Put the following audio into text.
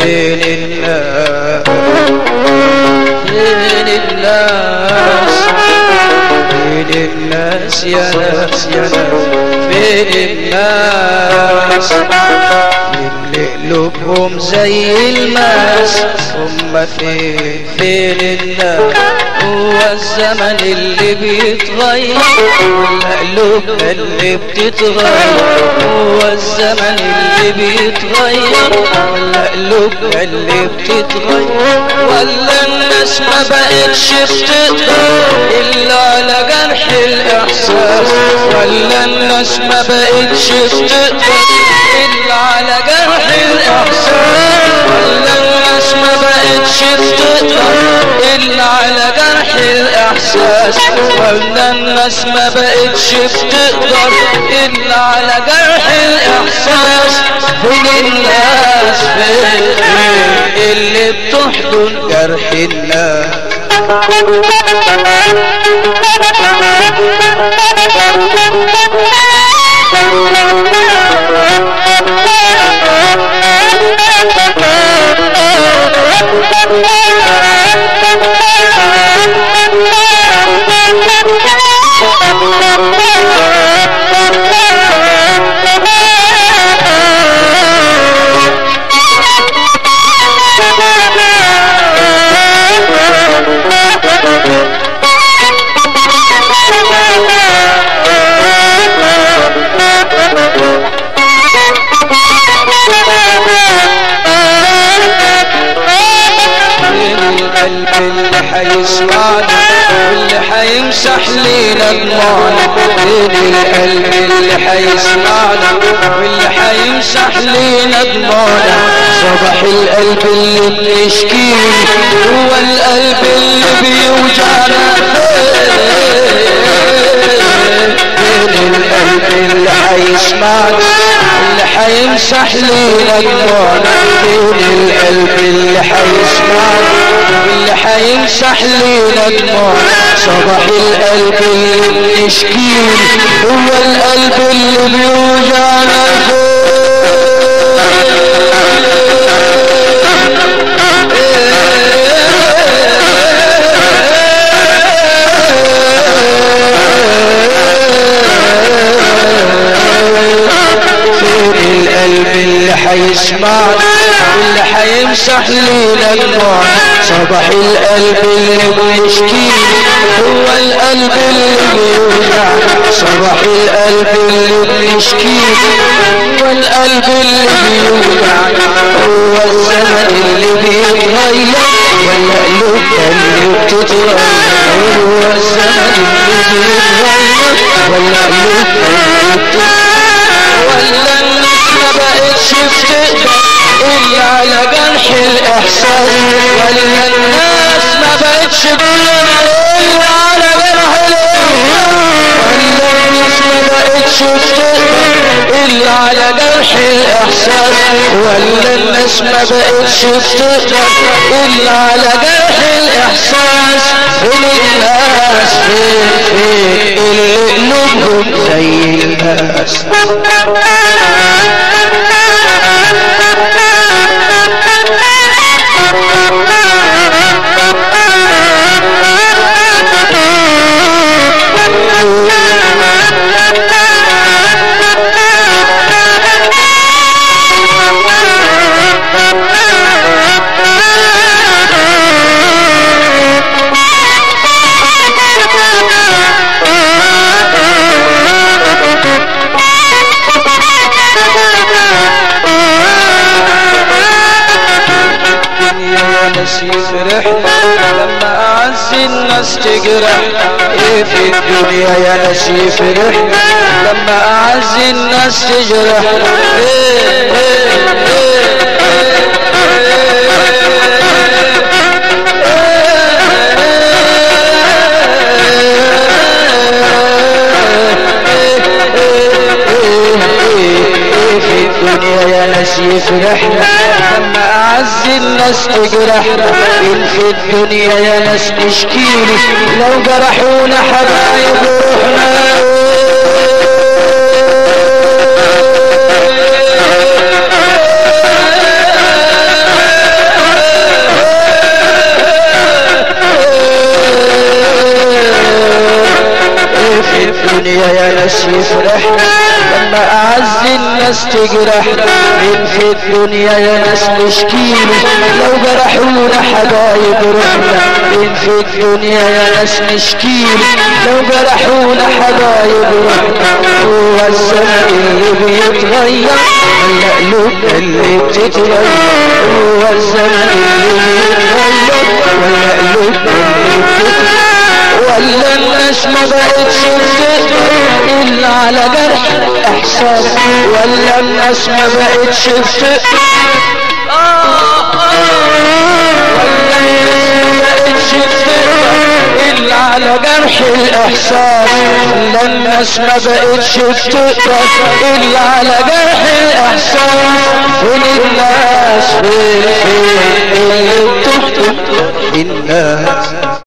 فين الناس فين الناس فين الناس يا ناس يا ناس فين الناس اللي قلوبهم زي الماس هم فين فين الناس هو الزمن اللي بيتغير ولا قلوبنا اللي بتتغير هو الزمن اللي بيتغير ولا قلوبنا اللي بتتغير ولا الناس ما بقتش بتقدر الا على جرح الاحساس ولا الناس ما بقتش بتقدر الا على جرح الاحساس ولا الناس ما بقتش بتقدر الا على جرح الاحساس ولا الناس ما بقتش بتقدر الا على جرح الاحساس فين الناس فين اللي بتحضن جرح الناس القلب اللي حيسمعنا واللي حيمسح لينا دموعنا فين القلب اللي حيسمعنا واللي حيمسح لينا دموعنا صبح القلب اللي بنشكيه هو القلب اللي بيوجعنا فين القلب اللي حيسمعنا اللي حيمسح لينا دموعنا فين القلب اللي حيسمعنا اللي حيمسح لينا دموعنا صبح القلب اللي بنشكيه هو القلب اللي بيوجعنا فين القلب اللي حيسمعنا واللي حيمسح لينا دموعنا صبح القلب اللي بنشكيه هو القلب اللي بيوجعنا صبح القلب اللي بنشكيه هو القلب اللي بيوجعنا هو الزمن اللي بيتغير ولا قلوبنا اللي بتتغير هو الزمن اللي بيتغير ولا قلوبنا اللي بتتغير ولا الناس ما بقتش بتقدر الا على جرح الاحساس ولا الناس ما بقتش بتقدر الا على جرح الاحساس ولا الناس ما بقتش بتقدر الا على جرح الاحساس ولا الناس ما بقتش بتقدر الا على جرح الاحساس فين الناس فين فين اللي قلوبهم زي الناس الدنيا نسي فرحنا لما أعز الناس تجرحنا إيه في الدنيا يا نسي فرحنا لما أعز الناس تجرحنا إيه إيه إيه في الدنيا يا نسي فرحنا لما أعز الناس تجرحنا إن في الدنيا يا ناس نشكيلي لو جرحونا حبايب روحنا فرحنا لما اعز الناس تجرحنا من في الدنيا يا ناس نشكيله لو جرحونا حبايب روحنا من في الدنيا يا ناس نشكيله لو جرحونا حبايب روحنا هو الزمن اللي بيتغير ولا قلوبنا اللي بتتغير هو الزمن اللي بيتغير ولا قلوبنا اللي بتتغير ولا الناس ما بقتش بتقدر الا على جرح احساس ولا الناس ما بقتش بتقدر ولا الناس ما بقتش بتقدر الا على جرح الاحساس ولا الناس ما بقتش بتقدر الا على جرح الاحساس فين الناس فين اللي بتخطب الناس